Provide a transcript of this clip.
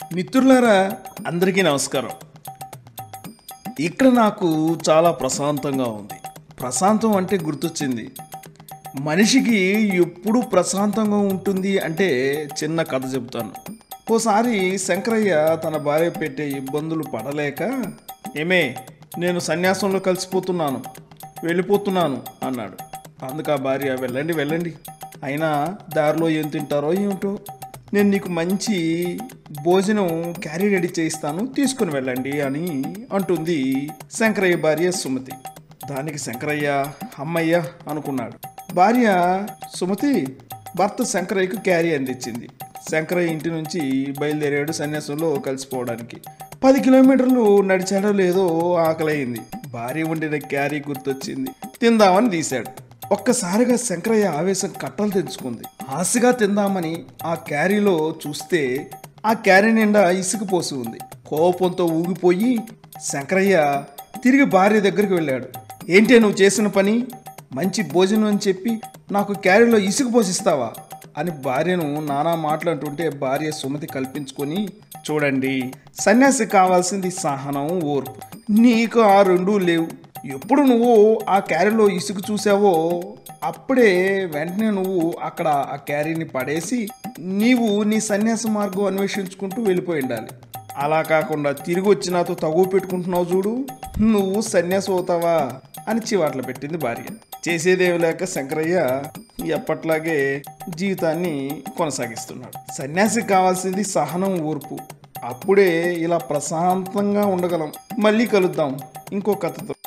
మిత్రులారా అందరికీ నమస్కారం ఇక్కడ నాకు చాలా ప్రశాంతంగా ఉంది ప్రశాంతం అంటే గుర్తొచ్చింది మనిషికి ఎప్పుడు ప్రశాంతంగా ఉంటుంది అంటే చిన్న కథ చెబుతాను ఓసారి శంకరయ్య తన భార్య పెట్టే ఇబ్బందులు పడలేక ఏమే నేను సన్యాసంలో కలిసిపోతున్నాను వెళ్ళిపోతున్నాను అన్నాడు అందుకు ఆ భార్య వెళ్ళండి వెళ్ళండి అయినా దారిలో ఏం తింటారో ఏమిటో నేను నీకు మంచి భోజనం క్యారీ రెడీ చేయిస్తాను తీసుకుని వెళ్ళండి అని అంటుంది శంకరయ్య భార్య సుమతి దానికి శంకరయ్య అమ్మయ్య అనుకున్నాడు భార్య సుమతి భర్త శంకరయ్యకు క్యారీ అందించింది శంకరయ్య ఇంటి నుంచి బయలుదేరాడు సన్యాసంలో కలిసిపోవడానికి పది కిలోమీటర్లు నడిచాడో లేదో ఆకలయింది భార్య వండిన క్యారీ గుర్తొచ్చింది తిందామని తీశాడు ఒక్కసారిగా శంకరయ్య ఆవేశం కట్టలు తెంచుకుంది ఆశగా తిందామని ఆ క్యారీలో చూస్తే ఆ క్యారీ నిండా ఇసుక పోసి ఉంది కోపంతో ఊగిపోయి శంకరయ్య తిరిగి భార్య దగ్గరికి వెళ్ళాడు ఏంటే నువ్వు చేసిన పని మంచి భోజనం అని చెప్పి నాకు క్యారీలో ఇసుక పోసిస్తావా అని భార్యను నానా మాట్లాడుతుంటే భార్య సుమతి కల్పించుకొని చూడండి సన్యాసి కావాల్సింది సహనం ఓర్పు నీకు ఆ రెండూ లేవు ఎప్పుడు నువ్వు ఆ క్యారీలో ఇసుక చూసావో అప్పుడే వెంటనే నువ్వు అక్కడ ఆ క్యారీని పడేసి నీవు నీ సన్యాస మార్గం అన్వేషించుకుంటూ వెళ్ళిపోయి ఉండాలి అలా కాకుండా తిరిగి వచ్చి నాతో తగువ పెట్టుకుంటున్నావు చూడు నువ్వు సన్యాసి అవుతావా అని చివాట్లు పెట్టింది భార్య చేసేదేమి లేక శంకరయ్య ఎప్పట్లాగే జీవితాన్ని కొనసాగిస్తున్నాడు సన్యాసికి కావాల్సింది సహనం ఓర్పు అప్పుడే ఇలా ప్రశాంతంగా ఉండగలం మళ్ళీ కలుద్దాం ఇంకో కథతో